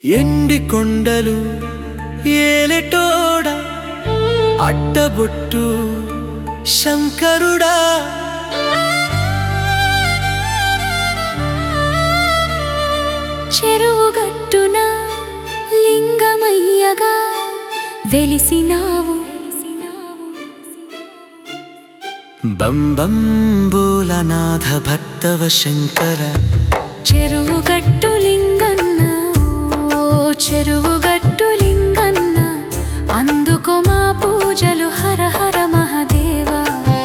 ఎండి కొండలు ఏలెటోడ అడ్డబొట్టు శంకరుడా చెరువు గట్టున లింగమయ్యగా వెలిసినావు బం బం బోలనాథ భక్తవ శంకర చెరువు గట్టు లింగన్న ఓ చెరువు గట్టు లింగన్న అందుకో మా పూజలు హర హర మహదేవా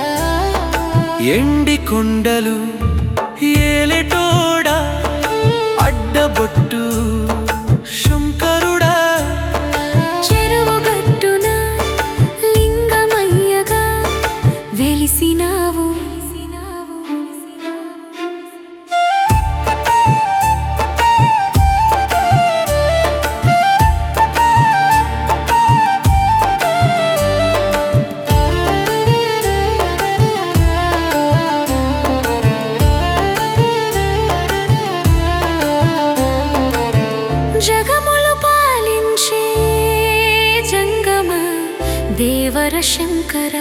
ఎండి కొండలు ఏలెటోడ అడ్డబొట్టు శంకరుడా చెరువు గట్టున లింగమయ్యగా వెలిసినావు జగములు పాలించే జంగమ దేవర శంకర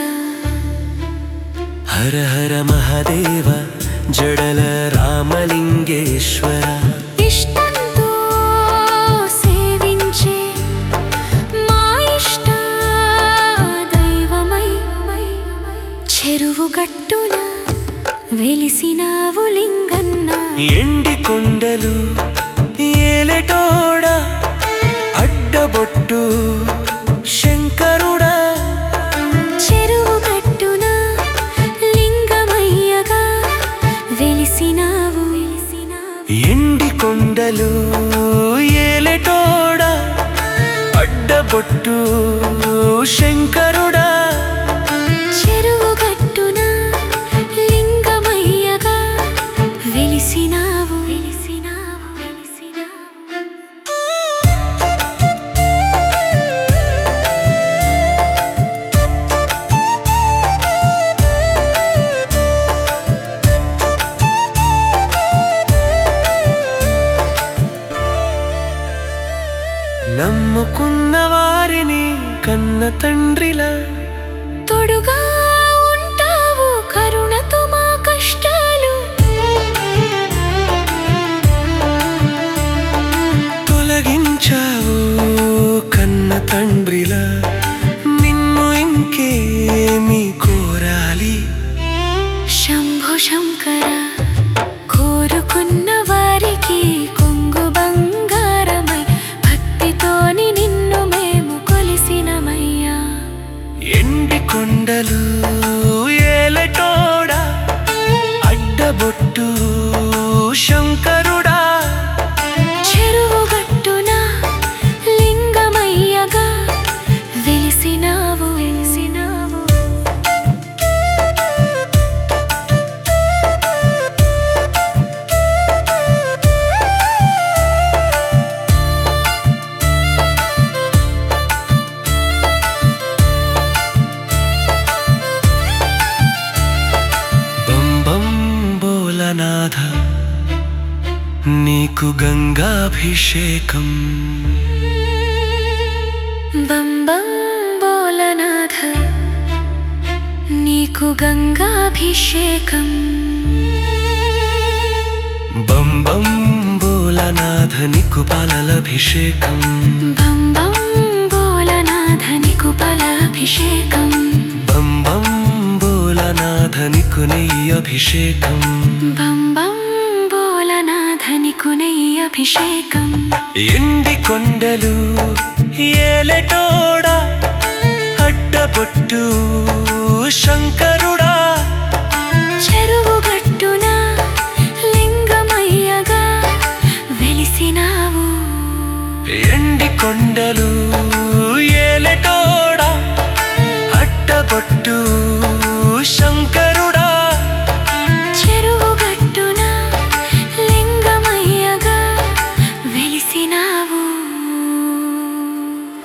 హర హర మహదేవ జడల రామలింగేశ్వర ఇష్టంతో సేవించే మా ఇష్ట దైవమై చెరువు గట్టున వెలిసినావు లింగన్న ఎండి కొండలు ఏలెటోడ అడ్డబొట్టు శంకరుడా చెరువు గట్టున లింగమయ్యగా వెలిసినావు ఎండి కొండలు ఏలెటోడ అడ్డబొట్టు శంకరుడా చెరువు గట్టున లింగమయ్యగా వెలిసినావు వెలిసినావు వెలిసినావు నమ్ముకున్న వారిని కన్న తండ్రిలా తోడుగా ఉంటావు కరుణతో మా కష్టాలు తొలగించావు కన్న తండ్రిలా నిన్ను ఇంకేమి కోరాలి శంభో శంకర కోరుకున్న వారికి కొంగు బంగారమై భక్తితోని నిన్ను మేము కొలిసినమయ్యా ఎండి కొండలు ఏలటోడా అడ్డబొట్టు శంకరుడా చెరువు గట్టున లింగమయ్యగా వెలిసినావు వెలిసినావు బం బం బోలనాథ నీకు గంగాభిషేకం బం బం బోలనాథ నీకు గంగాభిషేకం బం బం బోలనాథ నీకు పాలలభిషేకం బం బం బోలనాథ నీకు బలాభిషేకం బం బం బోలనాథ నీకు నెయ్యి అభిషేకం బం బం బోలనాథ నీకు నెయ్యి అభిషేకం ఎండి కొండలు ఏలటోడా అడ్డబొట్టు శంకరుడా చెరువు గట్టున లింగమయ్యగా వెలిసినావు ఎండి కొండలు ఏలటోడా అడ్డబొట్టు